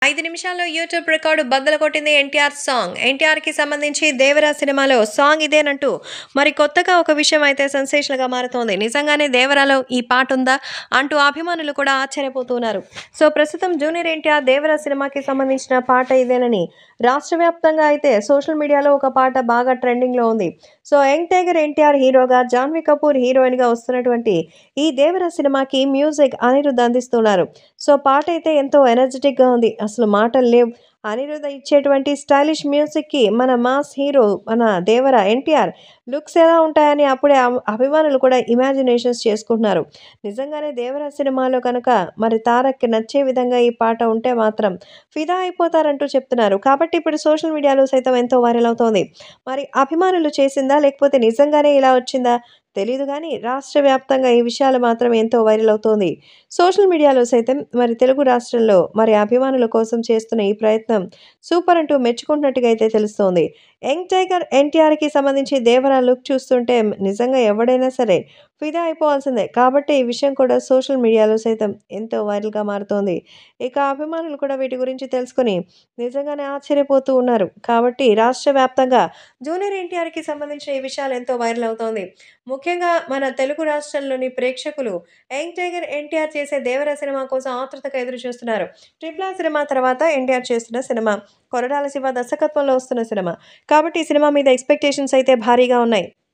ఐదు నిమిషాల్లో YouTube record బద్దలు కొట్టింది ఎన్టీఆర్ సాంగ్ ఎన్టీఆర్కి సంబంధించి దేవరా సినిమాలో సాంగ్ ఇదేనంటూ మరి కొత్తగా ఒక విషయం అయితే సెన్సేషన్గా మారుతోంది నిజంగానే దేవరాలో ఈ పాట ఉందా అంటూ అభిమానులు కూడా ఆశ్చర్యపోతున్నారు సో ప్రస్తుతం జూనియర్ ఎన్టీఆర్ దేవరా సినిమాకి సంబంధించిన పాట ఇదేనని రాష్ట్ర వ్యాప్తంగా అయితే సోషల్ మీడియాలో ఒక పాట బాగా ట్రెండింగ్లో ఉంది సో యంగ్ టైగర్ ఎన్టీఆర్ హీరోగా జాన్వీ కపూర్ హీరోయిన్గా వస్తున్నటువంటి ఈ దేవరా సినిమాకి మ్యూజిక్ అనిరుద్ధ్ అందిస్తున్నారు సో పాట అయితే ఎంతో ఎనర్జెటిక్గా ఉంది అసలు మాటలు లేవు అనిరుద్ధ ఇచ్చేటువంటి స్టైలిష్ మ్యూజిక్కి మన మాస్ హీరో మన దేవర ఎన్టీఆర్ లుక్స్ ఎలా ఉంటాయని అప్పుడే అభి- అభిమానులు కూడా ఇమాజినేషన్స్ చేసుకుంటున్నారు నిజంగానే దేవర సినిమాలో కనుక మరి తారక్కి నచ్చే విధంగా ఈ పాట ఉంటే మాత్రం ఫిదా అయిపోతారంటూ చెప్తున్నారు కాబట్టి ఇప్పుడు సోషల్ మీడియాలో సైతం ఎంతో వైరల్ అవుతోంది మరి అభిమానులు చేసిందా లేకపోతే నిజంగానే ఇలా వచ్చిందా తెలీదు కానీ రాష్ట్ర వ్యాప్తంగా ఈ విషయాలు మాత్రం ఎంతో వైరల్ అవుతోంది సోషల్ మీడియాలో సైతం మరి తెలుగు రాష్ట్రంలో మరి అభిమానుల కోసం చేస్తున్న ఈ ప్రయత్నం సూపర్ అంటూ మెచ్చుకుంటున్నట్టుగా అయితే తెలుస్తోంది యంగ్ టైగర్ ఎన్టీఆర్కి సంబంధించి దేవరా లుక్ చూస్తుంటే నిజంగా ఎవడైనా సరే ఫిదా అయిపోవాల్సిందే కాబట్టి ఈ విషయం కూడా సోషల్ మీడియాలో సైతం ఎంతో వైరల్గా మారుతోంది ఇక అభిమానులు కూడా వీటి గురించి తెలుసుకొని నిజంగానే ఆశ్చర్యపోతూ ఉన్నారు కాబట్టి రాష్ట్ర వ్యాప్తంగా జూనియర్ ఎన్టీఆర్కి సంబంధించిన ఈ విషయాలు ఎంతో వైరల్ అవుతోంది ముఖ్యంగా మన తెలుగు రాష్ట్రాల్లోని ప్రేక్షకులు యంగ్ టైగర్ ఎన్టీఆర్ చేసే దేవర సినిమా కోసం ఆతృతగా ఎదురు చూస్తున్నారు ట్రిపుల్ ఆర్ సినిమా తర్వాత ఎన్టీఆర్ చేస్తున్న సినిమా కొరడాల శివ దర్శకత్వంలో వస్తున్న సినిమా కాబట్టి ఈ సినిమా మీద ఎక్స్పెక్టేషన్స్ అయితే భారీగా ఉన్నాయి